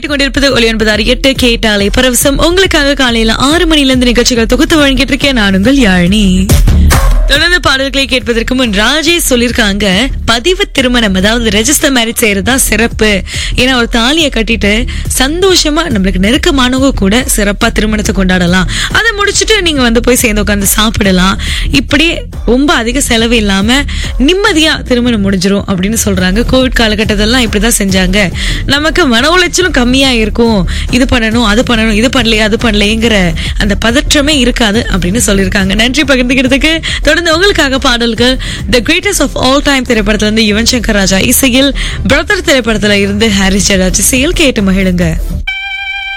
கேட்டுக்கொண்டிருப்பது ஒலி ஒன்பது ஆறு எட்டு கேட்டாலே பரவசம் உங்களுக்காக காலையில ஆறு மணில இருந்து நிகழ்ச்சிகள் தொகுத்து வழங்கிட்டு இருக்கேன் நான் உங்கள் யாழினி தொடர்ந்து பாடல்களை கேட்பதற்கு முன் ராஜேஷ் சொல்லிருக்காங்க பதிவு திருமணம் அதாவது ரெஜிஸ்டர் மேரேஜ் செய்யறதா சிறப்பு ஏன்னா ஒரு தாலியை கட்டிட்டு சந்தோஷமா நம்மளுக்கு நெருக்கமானவங்க கூட சிறப்பா திருமணத்தை கொண்டாடலாம் அதை முடிச்சுட்டு நீங்க வந்து போய் சேர்ந்து உட்காந்து சாப்பிடலாம் இப்படி ரொம்ப அதிக செலவு இல்லாம நிம்மதியா திருமணம் முடிஞ்சிரும் அப்படின்னு சொல்றாங்க கோவிட் காலகட்டத்திலாம் இப்படிதான் செஞ்சாங்க நமக்கு மன உளைச்சலும் கம்மியா இருக்கும் இது பண்ணணும் அது பண்ணணும் இது பண்ணலையே அது பண்ணலையேங்கிற அந்த பதற்றமே இருக்காது அப்படின்னு சொல்லியிருக்காங்க நன்றி பகிர்ந்துக்கிறதுக்கு தொடர்ந்து உங்களுக்காக பாடல்கள் the greatest of all time திரைப்படத்துல இருந்து யுவன் சங்கர் ராஜா இசையில் பிரதர் திரைப்படத்துல இருந்து ஹாரிஸ் ஜெயராஜ் இசையில் கேட்டு மகிழுங்க